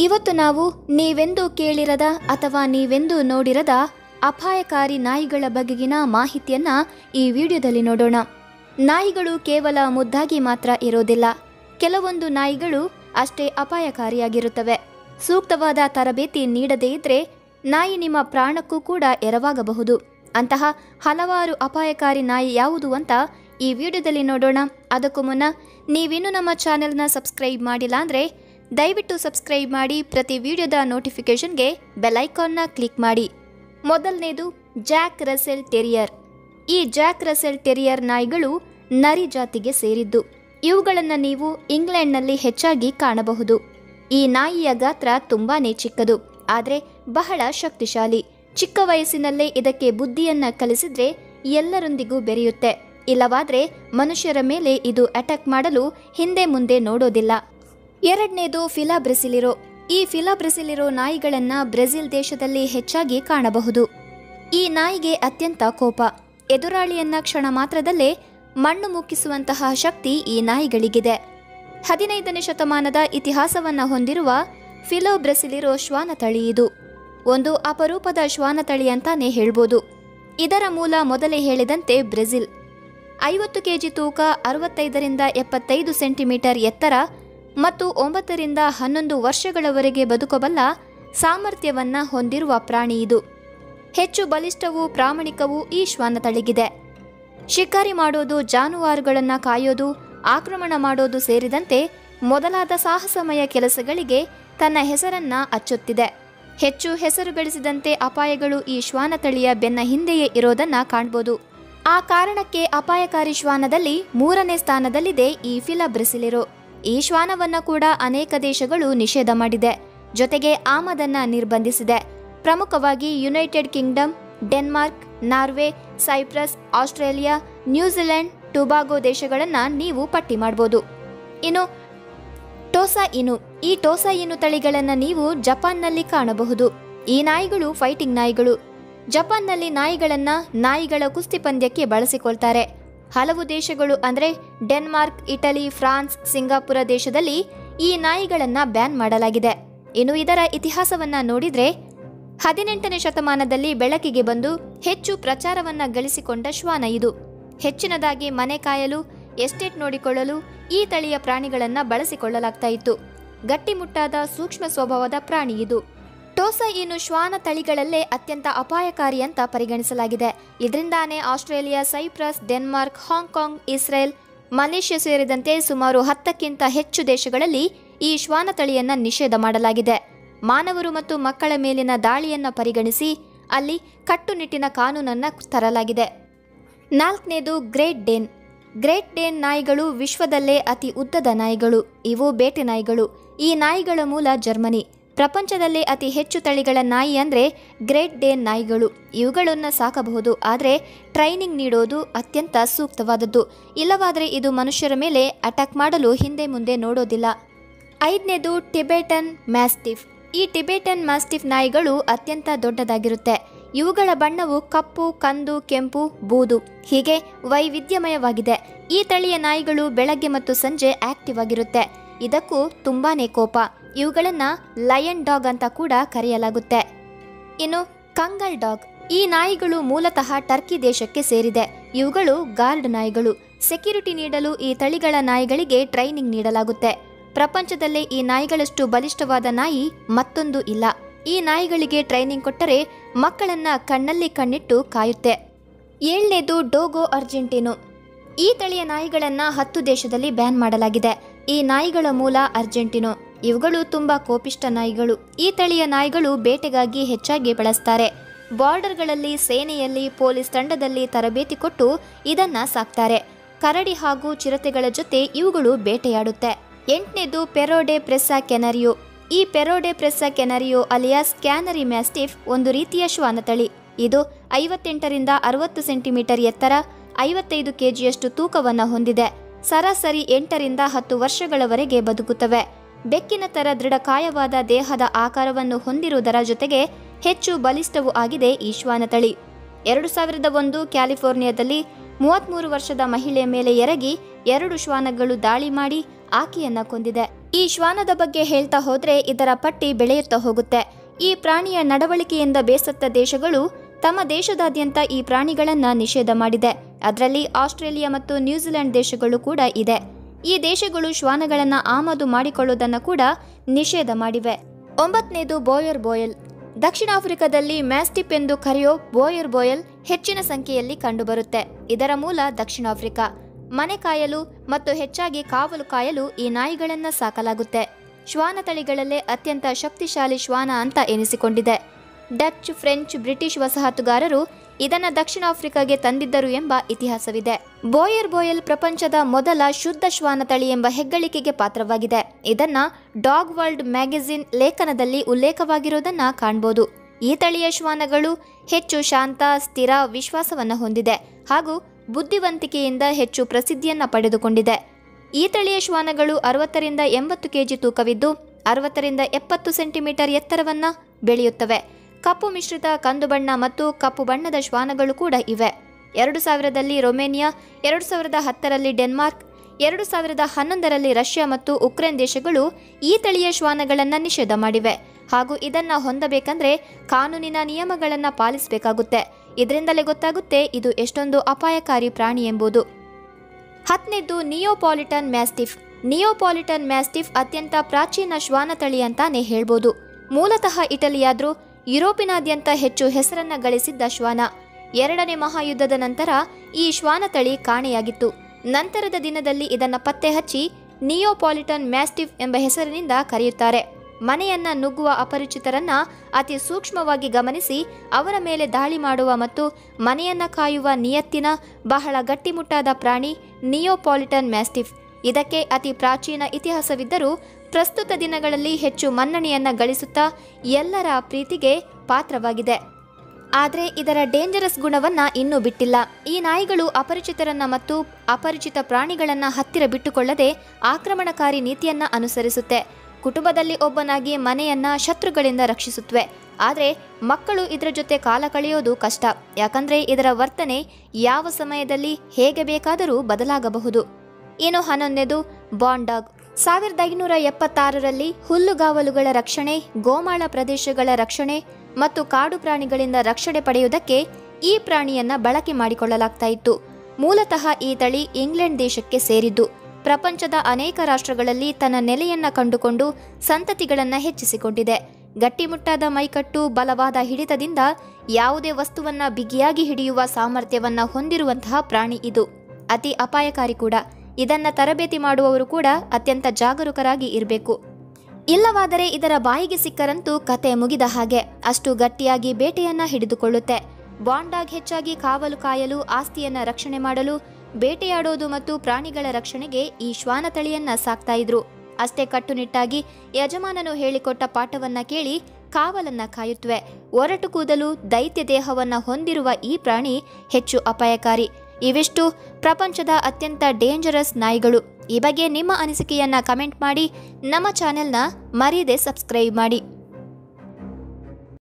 ಇವತ್ತು ನಾವು ನೀವೆಂದೂ ಕೇಳಿರದ ಅಥವಾ ನೀವೆಂದೂ ನೋಡಿರದ ಅಪಾಯಕಾರಿ ನಾಯಿಗಳ ಬಗೆಗಿನ ಮಾಹಿತಿಯನ್ನ ಈ ವಿಡಿಯೋದಲ್ಲಿ ನೋಡೋಣ ನಾಯಿಗಳು ಕೇವಲ ಮುದ್ದಾಗಿ ಮಾತ್ರ ಇರೋದಿಲ್ಲ ಕೆಲವೊಂದು ನಾಯಿಗಳು ಅಷ್ಟೇ ಅಪಾಯಕಾರಿಯಾಗಿರುತ್ತವೆ ಸೂಕ್ತವಾದ ತರಬೇತಿ ನೀಡದೇ ಇದ್ರೆ ನಾಯಿ ನಿಮ್ಮ ಪ್ರಾಣಕ್ಕೂ ಕೂಡ ಎರವಾಗಬಹುದು ಅಂತಹ ಹಲವಾರು ಅಪಾಯಕಾರಿ ನಾಯಿ ಯಾವುದು ಅಂತ ಈ ವಿಡಿಯೋದಲ್ಲಿ ನೋಡೋಣ ಅದಕ್ಕೂ ಮುನ್ನ ನೀವಿನ್ನೂ ನಮ್ಮ ಚಾನೆಲ್ನ ಸಬ್ಸ್ಕ್ರೈಬ್ ಮಾಡಿಲ್ಲ ಅಂದರೆ ದಯವಿಟ್ಟು ಸಬ್ಸ್ಕ್ರೈಬ್ ಮಾಡಿ ಪ್ರತಿ ವಿಡಿಯೋದ ನೋಟಿಫಿಕೇಷನ್ಗೆ ಬೆಲೈಕಾನ್ನ ಕ್ಲಿಕ್ ಮಾಡಿ ಮೊದಲನೇದು ಜಾಕ್ ರಸೆಲ್ ಟೆರಿಯರ್ ಈ ಜಾಕ್ ರಸೆಲ್ ಟೆರಿಯರ್ ನಾಯಿಗಳು ನರಿ ಜಾತಿಗೆ ಸೇರಿದ್ದು ಇವುಗಳನ್ನು ನೀವು ಇಂಗ್ಲೆಂಡ್ನಲ್ಲಿ ಹೆಚ್ಚಾಗಿ ಕಾಣಬಹುದು ಈ ನಾಯಿಯ ಗಾತ್ರ ತುಂಬಾನೇ ಚಿಕ್ಕದು ಆದರೆ ಬಹಳ ಶಕ್ತಿಶಾಲಿ ಚಿಕ್ಕ ವಯಸ್ಸಿನಲ್ಲೇ ಇದಕ್ಕೆ ಬುದ್ಧಿಯನ್ನ ಕಲಿಸಿದ್ರೆ ಎಲ್ಲರೊಂದಿಗೂ ಬೆರೆಯುತ್ತೆ ಇಲ್ಲವಾದ್ರೆ ಮನುಷ್ಯರ ಮೇಲೆ ಇದು ಅಟ್ಯಾಕ್ ಮಾಡಲು ಹಿಂದೆ ಮುಂದೆ ನೋಡೋದಿಲ್ಲ ಎರಡನೇದು ಫಿಲಾ ಬ್ರೆಸಿಲಿರೋ ಈ ಫಿಲಾ ಬ್ರೆಸಿಲಿರೋ ನಾಯಿಗಳನ್ನ ಬ್ರೆಜಿಲ್ ದೇಶದಲ್ಲಿ ಹೆಚ್ಚಾಗಿ ಕಾಣಬಹುದು ಈ ನಾಯಿಗೆ ಅತ್ಯಂತ ಕೋಪ ಎದುರಾಳಿಯನ್ನ ಕ್ಷಣ ಮಾತ್ರದಲ್ಲೇ ಮಣ್ಣು ಮುಕ್ಕಿಸುವಂತಹ ಶಕ್ತಿ ಈ ನಾಯಿಗಳಿಗಿದೆ ಹದಿನೈದನೇ ಶತಮಾನದ ಇತಿಹಾಸವನ್ನ ಹೊಂದಿರುವ ಫಿಲೋ ಬ್ರೆಸಿಲಿರೋ ಶ್ವಾನ ತಳಿ ಇದು ಒಂದು ಅಪರೂಪದ ಶ್ವಾನ ತಳಿ ಅಂತಾನೆ ಹೇಳ್ಬೋದು ಇದರ ಮೂಲ ಮೊದಲೇ ಹೇಳಿದಂತೆ ಬ್ರೆಜಿಲ್ ಐವತ್ತು ಕೆಜಿ ತೂಕ ಅರವತ್ತೈದರಿಂದ ಎಪ್ಪತ್ತೈದು ಸೆಂಟಿಮೀಟರ್ ಎತ್ತರ ಮತ್ತು ಒಂಬತ್ತರಿಂದ ಹನ್ನೊಂದು ವರ್ಷಗಳವರೆಗೆ ಬದುಕಬಲ್ಲ ಸಾಮರ್ಥ್ಯವನ್ನ ಹೊಂದಿರುವ ಪ್ರಾಣಿ ಇದು ಹೆಚ್ಚು ಬಲಿಷ್ಠವೂ ಪ್ರಾಮಾಣಿಕವೂ ಈ ಶ್ವಾನ ತಳಿಗಿದೆ ಶಿಕಾರಿ ಮಾಡೋದು ಜಾನುವಾರುಗಳನ್ನು ಕಾಯೋದು ಆಕ್ರಮಣ ಮಾಡೋದು ಸೇರಿದಂತೆ ಮೊದಲಾದ ಸಾಹಸಮಯ ಕೆಲಸಗಳಿಗೆ ತನ್ನ ಹೆಸರನ್ನ ಅಚ್ಚೊತ್ತಿದೆ ಹೆಚ್ಚು ಹೆಸರು ಗಳಿಸಿದಂತೆ ಅಪಾಯಗಳು ಈ ಶ್ವಾನ ತಳಿಯ ಬೆನ್ನ ಹಿಂದೆಯೇ ಇರೋದನ್ನ ಕಾಣ್ಬೋದು ಆ ಕಾರಣಕ್ಕೆ ಅಪಾಯಕಾರಿ ಶ್ವಾನದಲ್ಲಿ ಮೂರನೇ ಸ್ಥಾನದಲ್ಲಿದೆ ಈ ಫಿಲಾ ಬ್ರೆಸಿಲಿರೋ ಈ ಶ್ವಾನವನ್ನ ಕೂಡ ಅನೇಕ ದೇಶಗಳು ನಿಷೇಧ ಮಾಡಿದೆ ಜೊತೆಗೆ ಆಮದನ್ನ ನಿರ್ಬಂಧಿಸಿದೆ ಪ್ರಮುಖವಾಗಿ United Kingdom Denmark Norway Cyprus Australia New Zealand Tobago ದೇಶಗಳನ್ನ ನೀವು ಪಟ್ಟಿ ಮಾಡಬಹುದು ಇನ್ನು ಟೋಸಾ ಇನು ಈ ಟೋಸಾ ಇನು ತಳಿಗಳನ್ನ ನೀವು ಜಪಾನ್ನಲ್ಲಿ ಕಾಣಬಹುದು ಈ ನಾಯಿಗಳು ಫೈಟಿಂಗ್ ನಾಯಿಗಳು ಜಪಾನ್ನಲ್ಲಿ ನಾಯಿಗಳನ್ನ ನಾಯಿಗಳ ಕುಸ್ತಿ ಪಂದ್ಯಕ್ಕೆ ಬಳಸಿಕೊಳ್ತಾರೆ ಹಲವು ದೇಶಗಳು ಅಂದ್ರೆ ಡೆನ್ಮಾರ್ಕ್ ಇಟಲಿ ಫ್ರಾನ್ಸ್ ಸಿಂಗಾಪುರ ದೇಶದಲ್ಲಿ ಈ ನಾಯಿಗಳನ್ನ ಬ್ಯಾನ್ ಮಾಡಲಾಗಿದೆ ಇನ್ನು ಇದರ ಇತಿಹಾಸವನ್ನ ನೋಡಿದ್ರೆ ಹದಿನೆಂಟನೇ ಶತಮಾನದಲ್ಲಿ ಬೆಳಕಿಗೆ ಬಂದು ಹೆಚ್ಚು ಪ್ರಚಾರವನ್ನ ಗಳಿಸಿಕೊಂಡ ಶ್ವಾನ ಇದು ಹೆಚ್ಚಿನದಾಗಿ ಮನೆ ಕಾಯಲು ಎಸ್ಟೇಟ್ ನೋಡಿಕೊಳ್ಳಲು ಈ ತಳಿಯ ಪ್ರಾಣಿಗಳನ್ನ ಬಳಸಿಕೊಳ್ಳಲಾಗ್ತಾ ಇತ್ತು ಗಟ್ಟಿಮುಟ್ಟಾದ ಸೂಕ್ಷ್ಮ ಸ್ವಭಾವದ ಪ್ರಾಣಿ ಇದು ಟೋಸಾ ಇನ್ನು ಶ್ವಾನ ತಳಿಗಳಲ್ಲೇ ಅತ್ಯಂತ ಅಪಾಯಕಾರಿ ಅಂತ ಪರಿಗಣಿಸಲಾಗಿದೆ ಇದರಿಂದಾನೇ Australia Cyprus Denmark Hong Kong Israel Malaysia ಸೇರಿದಂತೆ ಸುಮಾರು ಹತ್ತಕ್ಕಿಂತ ಹೆಚ್ಚು ದೇಶಗಳಲ್ಲಿ ಈ ಶ್ವಾನ ತಳಿಯನ್ನ ನಿಷೇಧ ಮಾಡಲಾಗಿದೆ ಮಾನವರು ಮತ್ತು ಮಕ್ಕಳ ಮೇಲಿನ ದಾಳಿಯನ್ನ ಪರಿಗಣಿಸಿ ಅಲ್ಲಿ ಕಟ್ಟುನಿಟ್ಟಿನ ಕಾನೂನನ್ನ ತರಲಾಗಿದೆ ನಾಲ್ಕನೇದು ಗ್ರೇಟ್ ಡೇನ್ ಗ್ರೇಟ್ ಡೇನ್ ನಾಯಿಗಳು ವಿಶ್ವದಲ್ಲೇ ಅತಿ ಉದ್ದದ ನಾಯಿಗಳು ಇವು ಬೇಟೆ ನಾಯಿಗಳು ಈ ನಾಯಿಗಳ ಮೂಲ ಜರ್ಮನಿ ಪ್ರಪಂಚದಲ್ಲೇ ಅತಿ ಹೆಚ್ಚು ತಳಿಗಳ ನಾಯಿ ಅಂದರೆ ಗ್ರೇಟ್ ಡೇನ್ ನಾಯಿಗಳು ಇವುಗಳನ್ನು ಸಾಕಬಹುದು ಆದರೆ ಟ್ರೈನಿಂಗ್ ನೀಡೋದು ಅತ್ಯಂತ ಸೂಕ್ತವಾದದ್ದು ಇಲ್ಲವಾದರೆ ಇದು ಮನುಷ್ಯರ ಮೇಲೆ ಅಟ್ಯಾಕ್ ಮಾಡಲು ಹಿಂದೆ ಮುಂದೆ ನೋಡೋದಿಲ್ಲ ಐದನೇದು ಟಿಬೆಟನ್ ಮ್ಯಾಸ್ಟಿಫ್ ಈ ಟಿಬೆಟನ್ ಮಾಸ್ಟಿಫ್ ನಾಯಿಗಳು ಅತ್ಯಂತ ದೊಡ್ಡದಾಗಿರುತ್ತೆ ಇವುಗಳ ಬಣ್ಣವು ಕಪ್ಪು ಕಂದು ಕೆಂಪು ಬೂದು ಹೀಗೆ ವೈವಿಧ್ಯಮಯವಾಗಿದೆ ಈ ತಳಿಯ ನಾಯಿಗಳು ಬೆಳಗ್ಗೆ ಮತ್ತು ಸಂಜೆ ಆಕ್ಟಿವ್ ಆಗಿರುತ್ತೆ ಇದಕ್ಕೂ ತುಂಬಾನೇ ಕೋಪ ಇವುಗಳನ್ನ ಲಯನ್ ಡಾಗ್ ಅಂತ ಕೂಡ ಕರೆಯಲಾಗುತ್ತೆ ಇನ್ನು ಕಂಗಲ್ ಡಾಗ್ ಈ ನಾಯಿಗಳು ಮೂಲತಃ ಟರ್ಕಿ ದೇಶಕ್ಕೆ ಸೇರಿದೆ ಇವುಗಳು ಗಾರ್ಡ್ ನಾಯಿಗಳು ಸೆಕ್ಯೂರಿಟಿ ನೀಡಲು ಈ ತಳಿಗಳ ನಾಯಿಗಳಿಗೆ ಟ್ರೈನಿಂಗ್ ನೀಡಲಾಗುತ್ತೆ ಪ್ರಪಂಚದಲ್ಲೇ ಈ ನಾಯಿಗಳಷ್ಟು ಬಲಿಷ್ಠವಾದ ನಾಯಿ ಮತ್ತೊಂದು ಇಲ್ಲ ಈ ನಾಯಿಗಳಿಗೆ ಟ್ರೈನಿಂಗ್ ಕೊಟ್ಟರೆ ಮಕ್ಕಳನ್ನ ಕಣ್ಣಲ್ಲಿ ಕಣ್ಣಿಟ್ಟು ಕಾಯುತ್ತೆ ಏಳನೇದು ಡೋಗೋ ಅರ್ಜೆಂಟಿನೋ ಈ ತಳಿಯ ನಾಯಿಗಳನ್ನ ಹತ್ತು ದೇಶದಲ್ಲಿ ಬ್ಯಾನ್ ಮಾಡಲಾಗಿದೆ ಈ ನಾಯಿಗಳ ಮೂಲ ಅರ್ಜೆಂಟಿನೋ ಇವುಗಳು ತುಂಬಾ ಕೋಪಿಷ್ಟ ನಾಯಿಗಳು ಈ ತಳಿಯ ನಾಯಿಗಳು ಬೇಟೆಗಾಗಿ ಹೆಚ್ಚಾಗಿ ಬಳಸ್ತಾರೆ ಬಾರ್ಡರ್ಗಳಲ್ಲಿ ಸೇನೆಯಲ್ಲಿ ಪೊಲೀಸ್ ತಂಡದಲ್ಲಿ ತರಬೇತಿ ಕೊಟ್ಟು ಇದನ್ನ ಸಾಕ್ತಾರೆ ಕರಡಿ ಹಾಗೂ ಚಿರತೆಗಳ ಜೊತೆ ಇವುಗಳು ಬೇಟೆಯಾಡುತ್ತೆ ಎಂಟನೇದು ಪೆರೋಡೆ ಪ್ರೆಸ್ಸಾ ಕೆನರಿಯೋ ಈ Perro de Presa Canario alias canary mastiff ಒಂದು ರೀತಿಯ ಶ್ವಾನ ತಳಿ ಇದು ಐವತ್ತೆಂಟರಿಂದ ಅರವತ್ತು ಸೆಂಟಿಮೀಟರ್ ಎತ್ತರ ಐವತ್ತೈದು ಕೆಜಿಯಷ್ಟು ತೂಕವನ್ನು ಹೊಂದಿದೆ ಸರಾಸರಿ ಎಂಟರಿಂದ ಹತ್ತು ವರ್ಷಗಳವರೆಗೆ ಬದುಕುತ್ತವೆ ಬೆಕ್ಕಿನ ತರ ದೃಢಕಾಯವಾದ ದೇಹದ ಆಕಾರವನ್ನು ಹೊಂದಿರುವುದರ ಜೊತೆಗೆ ಹೆಚ್ಚು ಬಲಿಷ್ಠವೂ ಆಗಿದೆ ಈ ಶ್ವಾನ ತಳಿ ಎರಡು ಸಾವಿರದ ಒಂದು ಕ್ಯಾಲಿಫೋರ್ನಿಯಾದಲ್ಲಿ ಮೂವತ್ಮೂರು ವರ್ಷದ ಮಹಿಳೆಯ ಮೇಲೆ ಎರಗಿ ಎರಡು ಶ್ವಾನಗಳು ದಾಳಿ ಮಾಡಿ ಆಕೆಯನ್ನ ಕೊಂದಿದೆ ಈ ಶ್ವಾನದ ಬಗ್ಗೆ ಹೇಳ್ತಾ ಹೋದ್ರೆ ಇದರ ಪಟ್ಟಿ ಬೆಳೆಯುತ್ತಾ ಹೋಗುತ್ತೆ ಈ ಪ್ರಾಣಿಯ ನಡವಳಿಕೆಯಿಂದ ಬೇಸತ್ತ ದೇಶಗಳು ತಮ್ಮ ದೇಶದಾದ್ಯಂತ ಈ ಪ್ರಾಣಿಗಳನ್ನ ನಿಷೇಧ ಮಾಡಿದೆ ಅದರಲ್ಲಿ ಆಸ್ಟ್ರೇಲಿಯಾ ಮತ್ತು ನ್ಯೂಜಿಲೆಂಡ್ ದೇಶಗಳು ಕೂಡ ಇದೆ ಈ ದೇಶಗಳು ಶ್ವಾನಗಳನ್ನ ಆಮದು ಮಾಡಿಕೊಳ್ಳುವುದನ್ನು ಕೂಡ ನಿಷೇಧ ಮಾಡಿವೆ ಒಂಬತ್ತನೇದು ಬೋಯರ್ ಬೋಯಲ್ ದಕ್ಷಿಣ ಆಫ್ರಿಕಾದಲ್ಲಿ ಮ್ಯಾಸ್ಟಿಪ್ ಎಂದು ಕರೆಯೋ ಬೋಯರ್ ಬೋಯಲ್ ಹೆಚ್ಚಿನ ಸಂಖ್ಯೆಯಲ್ಲಿ ಕಂಡುಬರುತ್ತೆ ಇದರ ಮೂಲ ದಕ್ಷಿಣ ಆಫ್ರಿಕಾ ಮನೆ ಕಾಯಲು ಮತ್ತು ಹೆಚ್ಚಾಗಿ ಕಾವಲು ಕಾಯಲು ಈ ನಾಯಿಗಳನ್ನ ಸಾಕಲಾಗುತ್ತೆ ಶ್ವಾನ ತಳಿಗಳಲ್ಲೇ ಅತ್ಯಂತ ಶಕ್ತಿಶಾಲಿ ಶ್ವಾನ ಅಂತ ಎನಿಸಿಕೊಂಡಿದೆ ಡಚ್ ಫ್ರೆಂಚ್ ಬ್ರಿಟಿಷ್ ವಸಾಹತುಗಾರರು ಇದನ್ನ ದಕ್ಷಿಣ ಆಫ್ರಿಕಾಗೆ ತಂದಿದ್ದರು ಎಂಬ ಇತಿಹಾಸವಿದೆ ಬೋಯರ್ ಬೋಯಲ್ ಪ್ರಪಂಚದ ಮೊದಲ ಶುದ್ಧ ಶ್ವಾನ ತಳಿ ಎಂಬ ಹೆಗ್ಗಳಿಕೆಗೆ ಪಾತ್ರವಾಗಿದೆ ಇದನ್ನ ಡಾಗ್ ವರ್ಲ್ಡ್ ಮ್ಯಾಗಝಿನ್ ಲೇಖನದಲ್ಲಿ ಉಲ್ಲೇಖವಾಗಿರುವುದನ್ನ ಕಾಣ್ಬೋದು ಈ ತಳಿಯ ಶ್ವಾನಗಳು ಹೆಚ್ಚು ಶಾಂತ ಸ್ಥಿರ ವಿಶ್ವಾಸವನ್ನ ಹೊಂದಿದೆ ಹಾಗೂ ಬುದ್ಧಿವಂತಿಕೆಯಿಂದ ಹೆಚ್ಚು ಪ್ರಸಿದ್ಧಿಯನ್ನ ಪಡೆದುಕೊಂಡಿದೆ ಈ ತಳಿಯ ಶ್ವಾನಗಳು ಅರವತ್ತರಿಂದ ಎಂಬತ್ತು ಕೆಜಿ ತೂಕವಿದ್ದು ಅರವತ್ತರಿಂದ ಎಪ್ಪತ್ತು ಸೆಂಟಿಮೀಟರ್ ಎತ್ತರವನ್ನ ಬೆಳೆಯುತ್ತವೆ ಕಪ್ಪು ಮಿಶ್ರಿತ ಕಂದು ಬಣ್ಣ ಮತ್ತು ಕಪ್ಪು ಬಣ್ಣದ ಶ್ವಾನಗಳು ಕೂಡ ಇವೆ ಎರಡು ಸಾವಿರದಲ್ಲಿ ರೊಮೇನಿಯಾ ಎರಡು ಸಾವಿರದ ಹತ್ತರಲ್ಲಿ ಡೆನ್ಮಾರ್ಕ್ ಎರಡು ಸಾವಿರದ ಹನ್ನೊಂದರಲ್ಲಿ ರಷ್ಯಾ ಮತ್ತು ಉಕ್ರೇನ್ ದೇಶಗಳು ಈ ತಳಿಯ ಶ್ವಾನಗಳನ್ನು ನಿಷೇಧ ಮಾಡಿವೆ ಹಾಗೂ ಇದನ್ನ ಹೊಂದಬೇಕಂದ್ರೆ ಕಾನೂನಿನ ನಿಯಮಗಳನ್ನು ಪಾಲಿಸಬೇಕಾಗುತ್ತೆ ಇದರಿಂದಲೇ ಗೊತ್ತಾಗುತ್ತೆ ಇದು ಎಷ್ಟೊಂದು ಅಪಾಯಕಾರಿ ಪ್ರಾಣಿ ಎಂಬುದು ಹತ್ತನೇದ್ದು ನಿಯೋಪಾಲಿಟನ್ ಮ್ಯಾಸ್ಟಿಫ್ ನಿಯೋಪಾಲಿಟನ್ ಮ್ಯಾಸ್ಟಿಫ್ ಅತ್ಯಂತ ಪ್ರಾಚೀನ ಶ್ವಾನ ತಳಿ ಅಂತಾನೆ ಹೇಳ್ಬೋದು ಮೂಲತಃ ಇಟಲಿಯಾದ್ರೂ ಯುರೋಪಿನಾದ್ಯಂತ ಹೆಚ್ಚು ಹೆಸರನ್ನ ಗಳಿಸಿದ್ದ ಶ್ವಾನ ಎರಡನೇ ಮಹಾಯುದ್ಧದ ನಂತರ ಈ ಶ್ವಾನ ತಳಿ ಕಾಣೆಯಾಗಿತ್ತು ನಂತರದ ದಿನದಲ್ಲಿ ಇದನ್ನ ಪತ್ತೆ ಹಚ್ಚಿ ನಿಯೋಪಾಲಿಟನ್ ಮ್ಯಾಸ್ಟಿಫ್ ಎಂಬ ಹೆಸರಿನಿಂದ ಕರೆಯುತ್ತಾರೆ ಮನೆಯನ್ನ ನುಗ್ಗುವ ಅಪರಿಚಿತರನ್ನ ಅತಿ ಸೂಕ್ಷ್ಮವಾಗಿ ಗಮನಿಸಿ ಅವರ ಮೇಲೆ ದಾಳಿ ಮಾಡುವ ಮತ್ತು ಮನೆಯನ್ನ ಕಾಯುವ ನಿಯತ್ತಿನ ಬಹಳ ಗಟ್ಟಿಮುಟ್ಟಾದ ಪ್ರಾಣಿ ನಿಯೋಪಾಲಿಟನ್ ಮ್ಯಾಸ್ಟಿಫ್ ಇದಕ್ಕೆ ಅತಿ ಪ್ರಾಚೀನ ಇತಿಹಾಸವಿದ್ದರೂ ಪ್ರಸ್ತುತ ದಿನಗಳಲ್ಲಿ ಹೆಚ್ಚು ಮನ್ನಣೆಯನ್ನ ಗಳಿಸುತ್ತಾ ಎಲ್ಲರ ಪ್ರೀತಿಗೆ ಪಾತ್ರವಾಗಿದೆ ಆದರೆ ಇದರ ಡೇಂಜರಸ್ ಗುಣವನ್ನ ಇನ್ನೂ ಬಿಟ್ಟಿಲ್ಲ ಈ ನಾಯಿಗಳು ಅಪರಿಚಿತರನ್ನ ಮತ್ತು ಅಪರಿಚಿತ ಪ್ರಾಣಿಗಳನ್ನ ಹತ್ತಿರ ಬಿಟ್ಟುಕೊಳ್ಳದೆ ಆಕ್ರಮಣಕಾರಿ ನೀತಿಯನ್ನ ಅನುಸರಿಸುತ್ತೆ ಕುಟುಂಬದಲ್ಲಿ ಒಬ್ಬನಾಗಿ ಮನೆಯನ್ನ ಶತ್ರುಗಳಿಂದ ರಕ್ಷಿಸುತ್ತವೆ ಆದರೆ ಮಕ್ಕಳು ಇದರ ಜೊತೆ ಕಾಲ ಕಳೆಯೋದು ಕಷ್ಟ ಯಾಕಂದ್ರೆ ಇದರ ವರ್ತನೆ ಯಾವ ಸಮಯದಲ್ಲಿ ಹೇಗೆ ಬೇಕಾದರೂ ಬದಲಾಗಬಹುದು ಇನ್ನು ಹನ್ನೊಂದನೇದು ಬಾಂಡಾಗ್ ಸಾವಿರದ ಐನೂರ ಎಪ್ಪತ್ತಾರರಲ್ಲಿ ಹುಲ್ಲುಗಾವಲುಗಳ ರಕ್ಷಣೆ ಗೋಮಾಳ ಪ್ರದೇಶಗಳ ರಕ್ಷಣೆ ಮತ್ತು ಕಾಡು ಪ್ರಾಣಿಗಳಿಂದ ರಕ್ಷಣೆ ಪಡೆಯುವುದಕ್ಕೆ ಈ ಪ್ರಾಣಿಯನ್ನ ಬಳಕೆ ಮಾಡಿಕೊಳ್ಳಲಾಗ್ತಾ ಇತ್ತು ಮೂಲತಃ ಈ ತಳಿ ಇಂಗ್ಲೆಂಡ್ ದೇಶಕ್ಕೆ ಸೇರಿದ್ದು ಪ್ರಪಂಚದ ಅನೇಕ ರಾಷ್ಟ್ರಗಳಲ್ಲಿ ತನ್ನ ನೆಲೆಯನ್ನ ಕಂಡುಕೊಂಡು ಸಂತತಿಗಳನ್ನ ಹೆಚ್ಚಿಸಿಕೊಂಡಿದೆ ಗಟ್ಟಿಮುಟ್ಟಾದ ಮೈಕಟ್ಟು ಬಲವಾದ ಹಿಡಿತದಿಂದ ಯಾವುದೇ ವಸ್ತುವನ್ನ ಬಿಗಿಯಾಗಿ ಹಿಡಿಯುವ ಸಾಮರ್ಥ್ಯವನ್ನ ಹೊಂದಿರುವಂತಹ ಪ್ರಾಣಿ ಇದು ಅತಿ ಅಪಾಯಕಾರಿ ಕೂಡ ಇದನ್ನ ತರಬೇತಿ ಮಾಡುವವರು ಕೂಡ ಅತ್ಯಂತ ಜಾಗರೂಕರಾಗಿ ಇರಬೇಕು ಇಲ್ಲವಾದರೆ ಇದರ ಬಾಯಿಗೆ ಸಿಕ್ಕರಂತೂ ಕತೆ ಮುಗಿದ ಹಾಗೆ ಅಷ್ಟು ಗಟ್ಟಿಯಾಗಿ ಬೇಟೆಯನ್ನ ಹಿಡಿದುಕೊಳ್ಳುತ್ತೆ ಬಾಂಡಾಗ್ ಹೆಚ್ಚಾಗಿ ಕಾವಲು ಕಾಯಲು ಆಸ್ತಿಯನ್ನ ರಕ್ಷಣೆ ಮಾಡಲು ಬೇಟೆಯಾಡೋದು ಮತ್ತು ಪ್ರಾಣಿಗಳ ರಕ್ಷಣೆಗೆ ಈ ಶ್ವಾನ ತಳಿಯನ್ನ ಸಾಕ್ತಾ ಇದ್ರು ಅಷ್ಟೇ ಕಟ್ಟುನಿಟ್ಟಾಗಿ ಯಜಮಾನನು ಹೇಳಿಕೊಟ್ಟ ಪಾಠವನ್ನ ಕೇಳಿ ಕಾವಲನ್ನ ಕಾಯುತ್ತವೆ ಒರಟು ಕೂದಲು ದೈತ್ಯ ದೇಹವನ್ನ ಹೊಂದಿರುವ ಈ ಪ್ರಾಣಿ ಹೆಚ್ಚು ಅಪಾಯಕಾರಿ ಇವಿಷ್ಟು ಪ್ರಪಂಚದ ಅತ್ಯಂತ ಡೇಂಜರಸ್ ನಾಯಿಗಳು ಈ ಬಗ್ಗೆ ನಿಮ್ಮ ಅನಿಸಿಕೆಯನ್ನ ಕಮೆಂಟ್ ಮಾಡಿ ನಮ್ಮ ಚಾನೆಲ್ನ ಮರೆಯದೆ ಸಬ್ಸ್ಕ್ರೈಬ್ ಮಾಡಿ